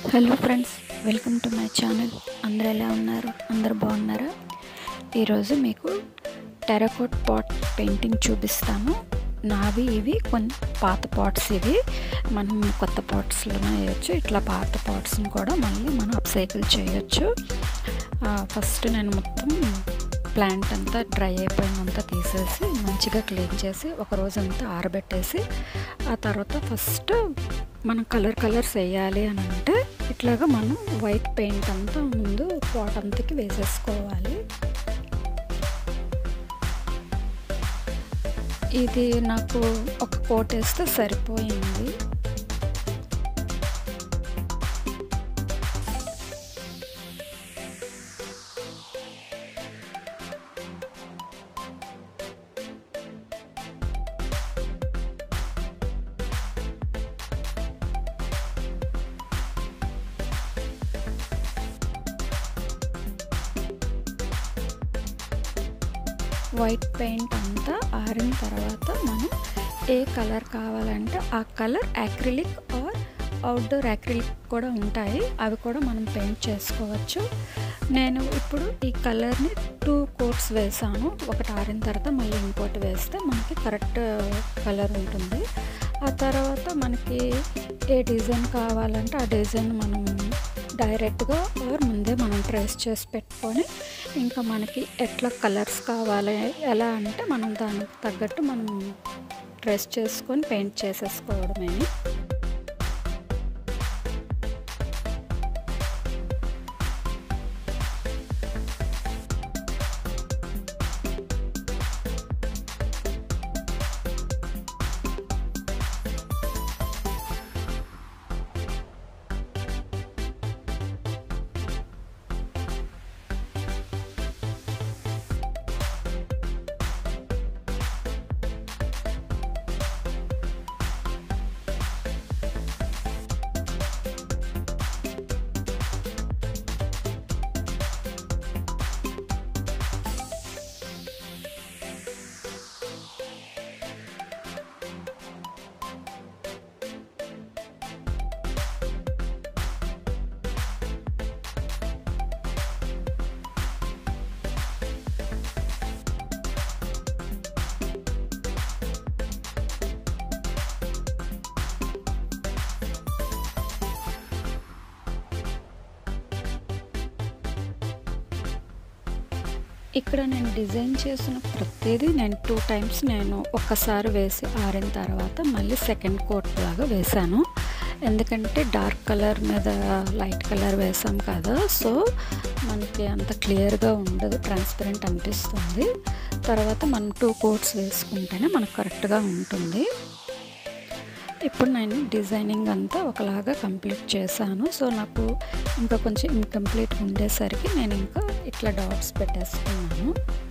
hello friends welcome to my channel అందరు ఎలా ఉన్నారు అందరు బాగున్నారా ఈరోజు మీకు టెరకోట్ పాట్ పెయింటింగ్ చూపిస్తాను నావి ఇవి కొన్ని పాత పాట్స్ ఇవి మనం కొత్త పాట్స్లోనే వేయచ్చు ఇట్లా పాత పాట్స్ని కూడా మళ్ళీ మనం అప్సైకిల్ చేయొచ్చు ఫస్ట్ నేను మొత్తం ప్లాంట్ అంతా డ్రై అయిపోయినంతా తీసేసి మంచిగా క్లీన్ చేసి ఒక రోజంతా ఆరబెట్టేసి ఆ తర్వాత ఫస్ట్ మనం కలర్ కలర్స్ వేయాలి అని అంటే ఇట్లాగా మనం వైట్ పెయింట్ అంతా ముందు పాట్ అంతకి వేసేసుకోవాలి ఇది నాకు ఒక కోట్ వేస్తే సరిపోయింది వైట్ పెయింట్ అంతా ఆరిన తర్వాత మనం ఏ కలర్ కావాలంటే ఆ colour acrylic or outdoor acrylic కూడా ఉంటాయి అవి కూడా మనం పెయింట్ చేసుకోవచ్చు నేను ఇప్పుడు ఈ కలర్ని టూ కోట్స్ వేసాను ఒకటి ఆరిన తర్వాత మళ్ళీ ఇంకోటి వేస్తే మనకి కరెక్ట్ కలర్ ఉంటుంది ఆ తర్వాత మనకి ఏ డిజైన్ కావాలంటే ఆ డిజైన్ మనం డైరెక్ట్గా ఆర్ ముందే మనం ట్రేస్ చేసి పెట్టుకొని ఇంకా మనకి ఎట్లా కలర్స్ కావాలి ఎలా అంటే మనం దానికి తగ్గట్టు మనం ట్రేస్ చేసుకొని పెయింట్ చేసేసుకోవడమే ఇక్కడ నేను డిజైన్ చేసిన ప్రతిదీ నేను టూ టైమ్స్ నేను ఒక్కసారి వేసి ఆరిన తర్వాత మళ్ళీ సెకండ్ కోట్ లాగా వేశాను ఎందుకంటే డార్క్ కలర్ మీద లైట్ కలర్ వేసాం కదా సో మనకి అంత క్లియర్గా ఉండదు ట్రాన్స్పరెంట్ అనిపిస్తుంది తర్వాత మనం టూ కోట్స్ వేసుకుంటేనే మనకు కరెక్ట్గా ఉంటుంది ఇప్పుడు నేను డిజైనింగ్ అంతా ఒకలాగా కంప్లీట్ చేశాను సో నాకు ఇంకా కొంచెం ఇన్కంప్లీట్ ఉండేసరికి నేను ఇంకా ఇట్లా డాట్స్ పెట్టేసుకున్నాను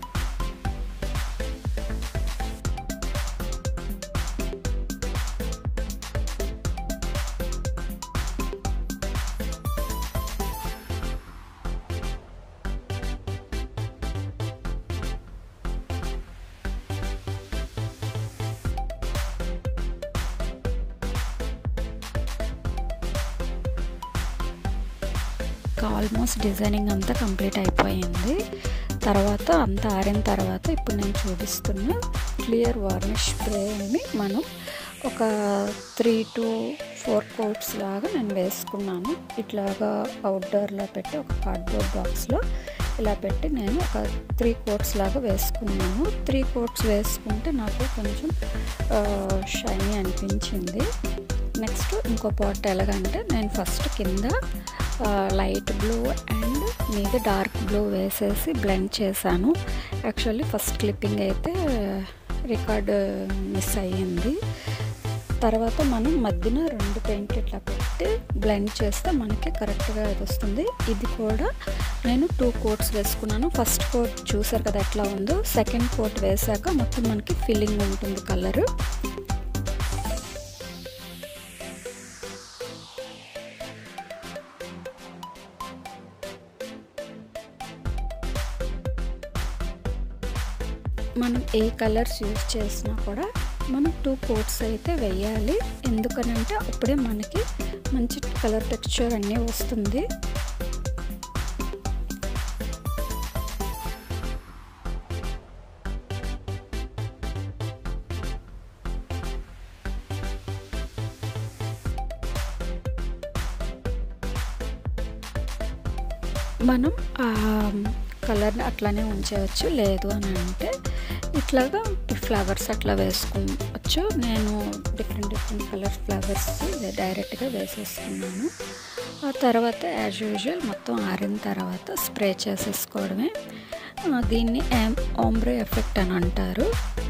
ఆల్మోస్ట్ డిజైనింగ్ అంతా కంప్లీట్ అయిపోయింది తర్వాత అంతా ఆరిన తర్వాత ఇప్పుడు నేను చూపిస్తున్న క్లియర్ వార్నిష్ స్ప్రేని మనం ఒక త్రీ టు ఫోర్ కోట్స్ లాగా నేను వేసుకున్నాను ఇట్లాగా అవుట్డోర్లో పెట్టి ఒక కార్డ్బోర్డ్ బాక్స్లో ఇలా పెట్టి నేను ఒక త్రీ కోట్స్ లాగా వేసుకున్నాను త్రీ కోట్స్ వేసుకుంటే నాకు కొంచెం షైనీ అనిపించింది నెక్స్ట్ ఇంకో పాట్ ఎలాగంటే నేను ఫస్ట్ కింద లైట్ బ్లూ అండ్ మీద డార్క్ బ్లూ వేసేసి బ్లెండ్ చేశాను యాక్చువల్లీ ఫస్ట్ క్లిప్పింగ్ అయితే రికార్డ్ మిస్ అయ్యింది తర్వాత మనం మధ్యన రెండు పెయింట్లు ఇట్లా పెట్టి బ్లెండ్ చేస్తే మనకి కరెక్ట్గా ఇది వస్తుంది ఇది కూడా నేను టూ కోట్స్ వేసుకున్నాను ఫస్ట్ కోట్ చూసారు కదా ఎట్లా ఉందో సెకండ్ కోట్ వేసాక మొత్తం మనకి ఫిల్లింగ్ ఉంటుంది కలరు మనం ఏ కలర్స్ యూజ్ చేసినా కూడా మనం టూ కోట్స్ అయితే వేయాలి ఎందుకనంటే అప్పుడే మనకి మంచి కలర్ టెక్స్చర్ అన్నీ వస్తుంది మనం ఆ కలర్ని అట్లానే ఉంచవచ్చు లేదు అని అంటే ఇట్లాగా ఈ ఫ్లవర్స్ అట్లా వేసుకోవచ్చు నేను డిఫరెంట్ డిఫరెంట్ కలర్ ఫ్లవర్స్ డైరెక్ట్గా వేసేసుకున్నాను ఆ తర్వాత యాజ్ యూజువల్ మొత్తం ఆరిన తర్వాత స్ప్రే చేసేసుకోవడమే దీన్ని ఆంబ్రే ఎఫెక్ట్ అని అంటారు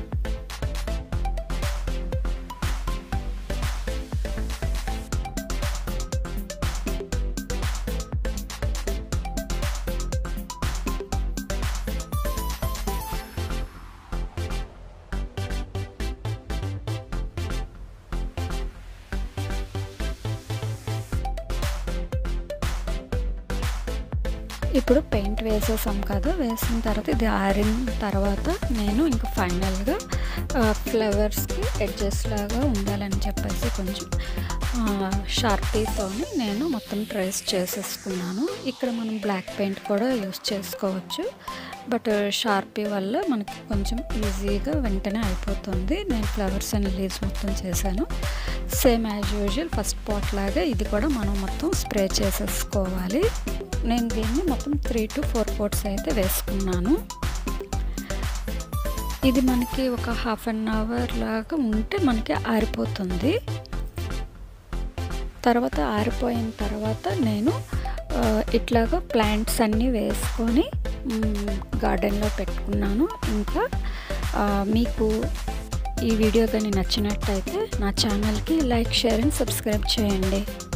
ఇప్పుడు పెయింట్ వేసేసాం కదా వేసిన తర్వాత ఇది ఆరిన తర్వాత నేను ఇంకా ఫైనల్గా ఫ్లవర్స్కి ఎడ్జెస్ లాగా ఉండాలని చెప్పేసి కొంచెం షార్పీతో నేను మొత్తం ట్రేస్ చేసేసుకున్నాను ఇక్కడ మనం బ్లాక్ పెయింట్ కూడా యూస్ చేసుకోవచ్చు బట్ షార్పీ వల్ల మనకి కొంచెం ఈజీగా వెంటనే అయిపోతుంది నేను ఫ్లవర్స్ అండ్ లీవ్స్ మొత్తం చేశాను same as usual first pot లాగా ఇది కూడా మనం మొత్తం స్ప్రే చేసేసుకోవాలి నేను దీన్ని మొత్తం త్రీ టు ఫోర్ పోట్స్ అయితే వేసుకున్నాను ఇది మనకి ఒక హాఫ్ అన్ అవర్ లాగా ఉంటే మనకి ఆరిపోతుంది తర్వాత ఆరిపోయిన తర్వాత నేను ఇట్లాగా ప్లాంట్స్ అన్నీ వేసుకొని గార్డెన్లో పెట్టుకున్నాను ఇంకా మీకు ఈ వీడియో కానీ నచ్చినట్టయితే నా ఛానల్కి లైక్ షేర్ అండ్ సబ్స్క్రైబ్ చేయండి